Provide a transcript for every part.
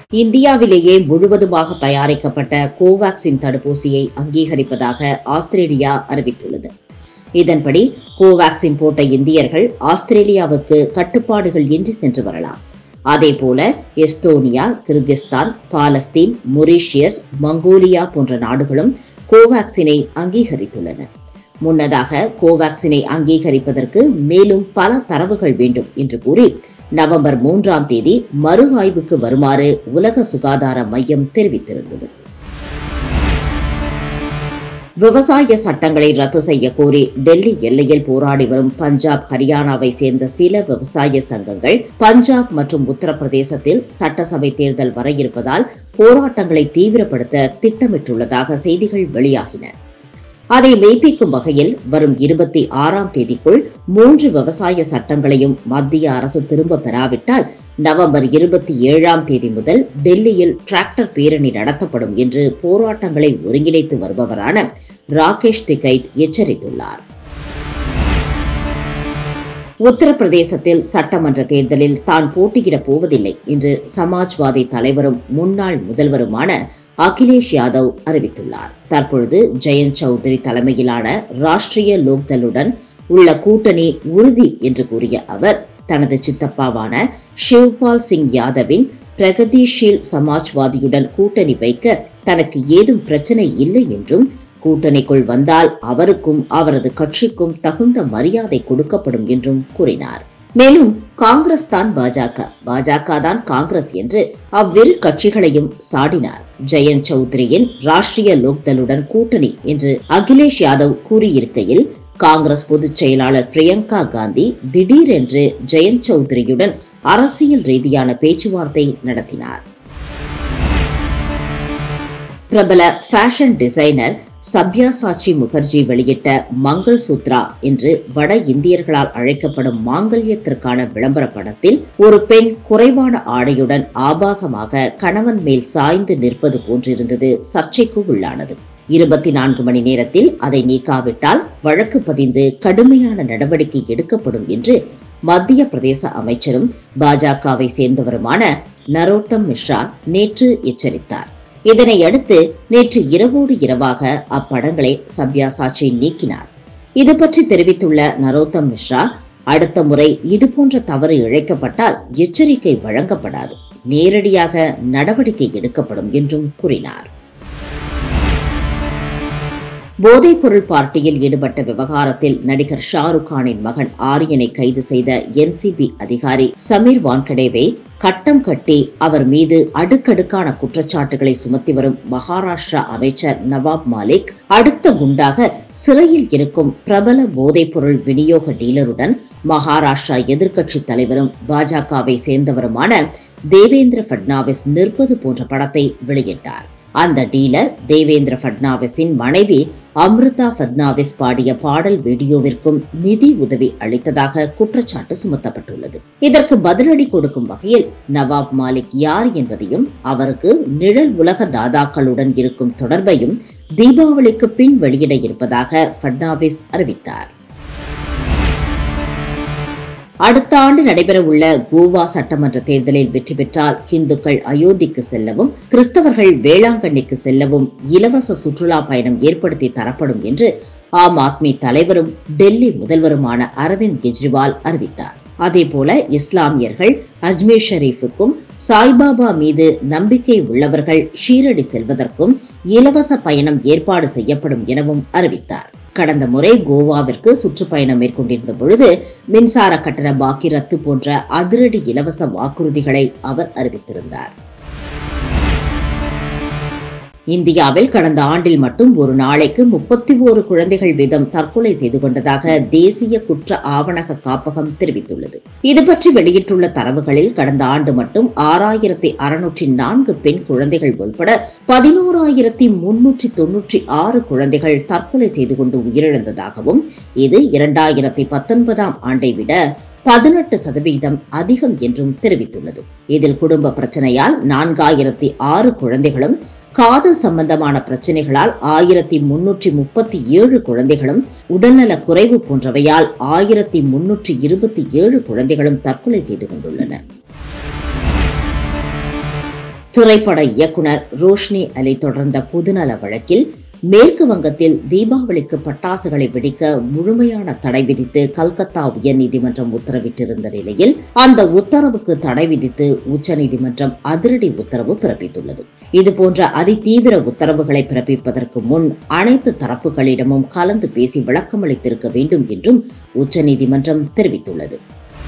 இந்தியாவிலேயே முழுவதுமாக தயாரிக்கப்பட்ட கோவாக்சின் தடுப்பூசியை அங்கீகரிப்பதாக ஆஸ்திரேலியா அறிவித்துள்ளது இதன்படி கோவாக்சின் போட்ட இந்தியர்கள் ஆஸ்திரேலியாவுக்கு கட்டுப்பாடுகள் இன்றி சென்று வரலாம் அதேபோல Estonia Kyrgyzstan Palestine Mauritius Mongolia போன்ற நாடுகளும் கோவாக்சினை அங்கீகரித்துள்ளன முன்னதாக கோவாக்சினை அங்கீகரிப்பதற்கு மேலும் பல தரவுகள் வேண்டும் என்று கூறி நவம்பர் மூன்றாம் தேதி மறு ஆய்வுக்கு வருமாறு உலக சுகாதார மையம் தெரிவித்திருந்தது விவசாய சட்டங்களை ரத்து செய்ய கோரி டெல்லி எல்லையில் போராடி வரும் பஞ்சாப் ஹரியானாவை சேர்ந்த சில விவசாய சங்கங்கள் பஞ்சாப் மற்றும் உத்தரப்பிரதேசத்தில் சட்டசபை தேர்தல் வர இருப்பதால் போராட்டங்களை தீவிரப்படுத்த திட்டமிட்டுள்ளதாக செய்திகள் வெளியாகின அதை மெய்ப்பிக்கும் வகையில் வரும் இருபத்தி ஆறாம் தேதிக்குள் மூன்று விவசாய சட்டங்களையும் மத்திய அரசு திரும்ப பெறாவிட்டால் நவம்பர் இருபத்தி ஏழாம் தேதி முதல் டெல்லியில் டிராக்டர் பேரணி நடத்தப்படும் என்று போராட்டங்களை ஒருங்கிணைத்து வருபவரான ராகேஷ் திகைத் எச்சரித்துள்ளார் உத்தரப்பிரதேசத்தில் சட்டமன்ற தேர்தலில் தான் போட்டியிடப் போவதில்லை என்று சமாஜ்வாதி தலைவரும் முன்னாள் முதல்வருமான அகிலேஷ் யாதவ் அறிவித்துள்ளார் தற்பொழுது ஜெயந்த் சௌத்ரி தலைமையிலான ராஷ்டிரிய லோக்தளுடன் உள்ள கூட்டணி உறுதி என்று கூறிய அவர் தனது சித்தப்பாவான ஷிவ்பால் சிங் யாதவின் பிரகதிஷீல் சமாஜ்வாதியுடன் கூட்டணி வைக்க தனக்கு ஏதும் பிரச்சனை இல்லை என்றும் கூட்டணிக்குள் வந்தால் அவருக்கும் அவரது கட்சிக்கும் தகுந்த மரியாதை கொடுக்கப்படும் என்றும் கூறினார் மேலும் காங்கிரஸ் தான் பாஜக பாஜக தான் காங்கிரஸ் என்று அவ்விரு கட்சிகளையும் சாடினார் ஜெயந்த் சௌத்ரியின் ராஷ்டிரிய லோக்தளுடன் கூட்டணி என்று அகிலேஷ் யாதவ் கூறியிருக்கையில் காங்கிரஸ் பொதுச் செயலாளர் பிரியங்கா காந்தி திடீரென்று ஜெயந்த் சௌத்ரியுடன் அரசியல் ரீதியான பேச்சுவார்த்தை நடத்தினார் பிரபல ஃபேஷன் டிசைனர் சப்யாசாச்சி முகர்ஜி வெளியிட்ட மங்கள் சூத்ரா என்று வட இந்தியர்களால் அழைக்கப்படும் மாங்கல்யத்திற்கான விளம்பர படத்தில் ஒரு பெண் குறைவான ஆடையுடன் ஆபாசமாக கணவன் மேல் சாய்ந்து நிற்பது போன்றிருந்தது சர்ச்சைக்கு உள்ளானது இருபத்தி நான்கு மணி நேரத்தில் அதை நீக்காவிட்டால் வழக்கு பதிந்து கடுமையான நடவடிக்கை எடுக்கப்படும் என்று மத்திய பிரதேச அமைச்சரும் பாஜகவை சேர்ந்தவருமான நரோட்டம் மிஸ்ரா நேற்று எச்சரித்தார் இதனை அடுத்து நேற்று இரவோடு இரவாக அப்படங்களை சப்யாசாச்சி நீக்கினார் இது பற்றி தெரிவித்துள்ள நரோத்தம் மிஸ்ரா அடுத்த முறை இதுபோன்ற தவறு இழைக்கப்பட்டால் எச்சரிக்கை வழங்கப்படாது நேரடியாக நடவடிக்கை எடுக்கப்படும் என்றும் கூறினார் போதைப்பொருள் பார்ட்டியில் ஈடுபட்ட விவகாரத்தில் நடிகர் ஷாருக் கானின் மகன் ஆரியனை கைது செய்த என்சிபி அதிகாரி சமீர் வான்கடேவை கட்டம் கட்டி அவர் மீது அடுக்கடுக்கான குற்றச்சாட்டுகளை சுமத்தி வரும் மகாராஷ்டிரா அமைச்சர் நவாப் மாலிக் அடுத்த குண்டாக சிறையில் இருக்கும் பிரபல போதைப்பொருள் விநியோக டீலருடன் மகாராஷ்டிரா எதிர்க்கட்சி தலைவரும் பாஜகவை சேர்ந்தவருமான தேவேந்திர பட்னாவிஸ் நிற்பது போன்ற படத்தை வெளியிட்டார் அந்த டீலர் தேவேந்திர பட்னாவிஸின் மனைவி அம்ருதா பட்னாவிஸ் பாடிய பாடல் வீடியோவிற்கும் நிதி உதவி அளித்ததாக குற்றச்சாட்டு சுமத்தப்பட்டுள்ளது இதற்கு பதிலடி கொடுக்கும் வகையில் நவாப் மாலிக் யார் என்பதையும் அவருக்கு நிழல் உலக தாதாக்களுடன் இருக்கும் தொடர்பையும் தீபாவளிக்கு பின் வெளியிட இருப்பதாக பட்னாவிஸ் அறிவித்தார் அடுத்த ஆண்டு நடைபெறவுள்ள கோவா சட்டமன்ற தேர்தலில் வெற்றி பெற்றால் இந்துக்கள் அயோத்திக்கு செல்லவும் கிறிஸ்தவர்கள் வேளாங்கண்ணிக்கு செல்லவும் இலவச சுற்றுலா பயணம் ஏற்படுத்தி தரப்படும் என்று ஆம் ஆத்மி தலைவரும் டெல்லி முதல்வருமான அரவிந்த் கெஜ்ரிவால் அறிவித்தார் அதேபோல இஸ்லாமியர்கள் அஜ்மீர் ஷரீஃபுக்கும் சாய்பாபா மீது நம்பிக்கை உள்ளவர்கள் ஷீரடி செல்வதற்கும் இலவச பயணம் ஏற்பாடு செய்யப்படும் எனவும் அறிவித்தார் கடந்த முறை கோவாவிற்கு சுற்றுப்பயணம் மேற்கொண்டிருந்த பொழுது மின்சார கட்டண பாக்கி ரத்து போன்ற அதிரடி இலவச வாக்குறுதிகளை அவர் அறிவித்திருந்தார் இந்தியாவில் கடந்த ஆண்டில் மட்டும் ஒரு நாளைக்கு முப்பத்தி ஓரு குழந்தைகள் வீதம் தற்கொலை செய்து கொண்டதாக தேசிய குற்ற ஆவணக காப்பகம் தெரிவித்துள்ளது இது பற்றி வெளியிட்டுள்ள தரவுகளில் கடந்த ஆண்டு மட்டும் ஆறாயிரத்தி அறுநூற்றி நான்கு பெண் குழந்தைகள் உள்பட பதினோராயிரத்தி முன்னூற்றி தொன்னூற்றி ஆறு குழந்தைகள் தற்கொலை செய்து கொண்டு உயிரிழந்ததாகவும் இது இரண்டாயிரத்தி பத்தொன்பதாம் ஆண்டை விட பதினெட்டு சதவீதம் அதிகம் என்றும் தெரிவித்துள்ளது இதில் குடும்ப பிரச்சனையால் நான்காயிரத்தி ஆறு குழந்தைகளும் காதல் சம்பந்தமான பிரச்சனைகளால் ஆயிரத்தி முன்னூற்றி முப்பத்தி ஏழு குழந்தைகளும் உடல்நல குறைவு போன்றவையால் ஆயிரத்தி முன்னூற்றி இருபத்தி ஏழு குழந்தைகளும் தற்கொலை செய்து கொண்டுள்ளன திரைப்பட இயக்குனர் ரோஷ்னி அலி தொடர்ந்த பொதுநல வழக்கில் மேற்கு வங்கத்தில் தீபாவளிக்கு பட்டாசுகளை வெடிக்க முழுமையான தடை விதித்து கல்கத்தா உயர்நீதிமன்றம் உத்தரவிட்டிருந்த நிலையில் அந்த உத்தரவுக்கு தடை விதித்து உச்சநீதிமன்றம் அதிரடி உத்தரவு பிறப்பித்துள்ளது இதுபோன்ற அதிதீவிர உத்தரவுகளை பிறப்பிப்பதற்கு முன் அனைத்து தரப்புகளிடமும் கலந்து பேசி விளக்கமளித்திருக்க வேண்டும் என்றும் உச்சநீதிமன்றம் தெரிவித்துள்ளது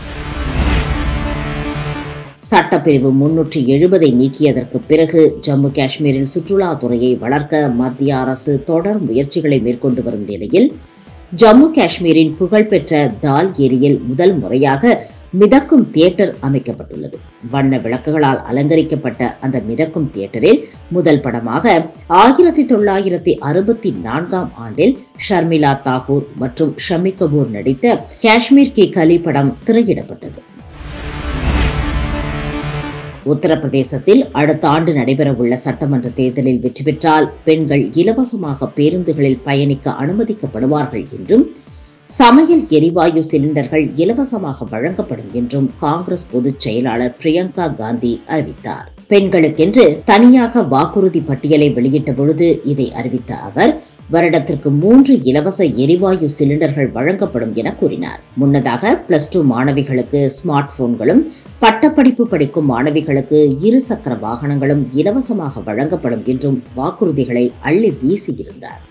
சட்டப்பிரிவு முன்னூற்றி எழுபதை நீக்கியதற்கு பிறகு ஜம்மு காஷ்மீரில் சுற்றுலாத்துறையை வளர்க்க மத்திய அரசு தொடர் முயற்சிகளை மேற்கொண்டு வரும் நிலையில் ஜம்மு காஷ்மீரின் புகழ்பெற்ற தால் ஏரியில் முதல் முறையாக மிதக்கும் தியேட்டர் அமைக்கப்பட்டுள்ளது வண்ண விளக்குகளால் அலங்கரிக்கப்பட்ட அந்த மிதக்கும் தியேட்டரில் முதல் படமாக ஆயிரத்தி தொள்ளாயிரத்தி அறுபத்தி நான்காம் ஆண்டில் ஷர்மிளா தாகூர் மற்றும் ஷமி கபூர் நடித்த காஷ்மீர் கி கலி படம் திரையிடப்பட்டது உத்தரப்பிரதேசத்தில் அடுத்த ஆண்டு நடைபெறவுள்ள சட்டமன்ற தேர்தலில் வெற்றி பெற்றால் பெண்கள் இலவசமாக பேருந்துகளில் பயணிக்க அனுமதிக்கப்படுவார்கள் என்றும் சமையல் எரிவாயு சிலிண்டர்கள் இலவசமாக வழங்கப்படும் என்றும் காங்கிரஸ் பொதுச் செயலாளர் பிரியங்கா காந்தி அறிவித்தார் பெண்களுக்கென்று தனியாக வாக்குறுதி பட்டியலை வெளியிட்ட பொழுது இதை அறிவித்த அவர் வருடத்திற்கு மூன்று இலவச எரிவாயு சிலிண்டர்கள் வழங்கப்படும் என கூறினார் முன்னதாக பிளஸ் டூ மாணவிகளுக்கு ஸ்மார்ட் போன்களும் பட்டப்படிப்பு படிக்கும் மாணவிகளுக்கு இரு சக்கர வாகனங்களும் இலவசமாக வழங்கப்படும் என்றும் வாக்குறுதிகளை அள்ளி வீசியிருந்தார்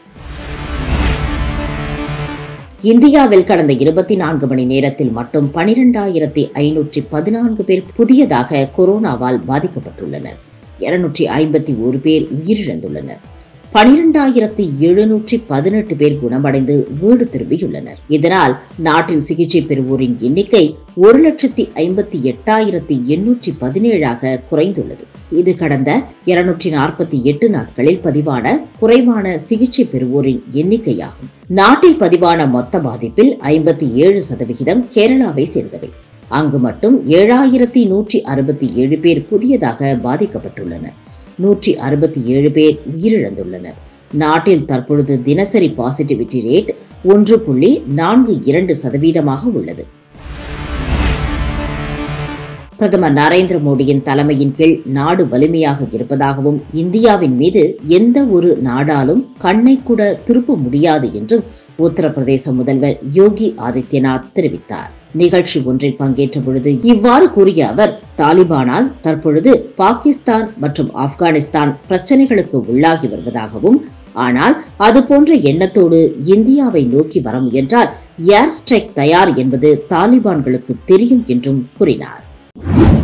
இந்தியாவில் கடந்த இருபத்தி நான்கு மணி நேரத்தில் மட்டும் பனிரெண்டாயிரத்தி ஐநூற்றி பதினான்கு பேர் புதியதாக கொரோனாவால் பாதிக்கப்பட்டுள்ளனர் இருநூற்றி ஐம்பத்தி ஒரு பேர் உயிரிழந்துள்ளனர் பனிரெண்டாயிரத்தி எழுநூற்றி பதினெட்டு பேர் குணமடைந்து வீடு திரும்பியுள்ளனர் இதனால் நாட்டில் சிகிச்சை பெறுவோரின் எண்ணிக்கை ஒரு லட்சத்தி ஐம்பத்தி எட்டாயிரத்தி எண்ணூற்றி பதினேழாக குறைந்துள்ளது இது கடந்த இருநூற்றி நாற்பத்தி எட்டு நாட்களில் பதிவான குறைவான சிகிச்சை பெறுவோரின் எண்ணிக்கையாகும் நாட்டில் பதிவான மொத்த பாதிப்பில் ஐம்பத்தி ஏழு சதவிகிதம் கேரளாவை சேர்ந்தவை அங்கு மட்டும் ஏழாயிரத்தி நூற்றி அறுபத்தி ஏழு பேர் புதியதாக பாதிக்கப்பட்டுள்ளனர் நூற்றி அறுபத்தி ஏழு பேர் உயிரிழந்துள்ளனர் நாட்டில் தற்பொழுது தினசரி பாசிட்டிவிட்டி ரேட் ஒன்று புள்ளி நான்கு இரண்டு சதவீதமாக உள்ளது பிரதமர் நரேந்திர மோடியின் தலைமையின் கீழ் நாடு வலிமையாக இருப்பதாகவும் இந்தியாவின் மீது எந்த ஒரு நாடாலும் கண்ணை கூட திருப்ப முடியாது என்றும் உத்தரப்பிரதேச முதல்வர் யோகி ஆதித்யநாத் தெரிவித்தார் நிகழ்ச்சி ஒன்றில் பங்கேற்ற பொழுது இவ்வாறு கூறிய அவர் தாலிபானால் தற்பொழுது பாகிஸ்தான் மற்றும் ஆப்கானிஸ்தான் பிரச்சனைகளுக்கு உள்ளாகி வருவதாகவும் ஆனால் அது போன்ற எண்ணத்தோடு இந்தியாவை நோக்கி வர முயன்றால் ஏர் ஸ்ட்ரைக் தயார் என்பது தாலிபான்களுக்கு தெரியும் என்றும் கூறினார்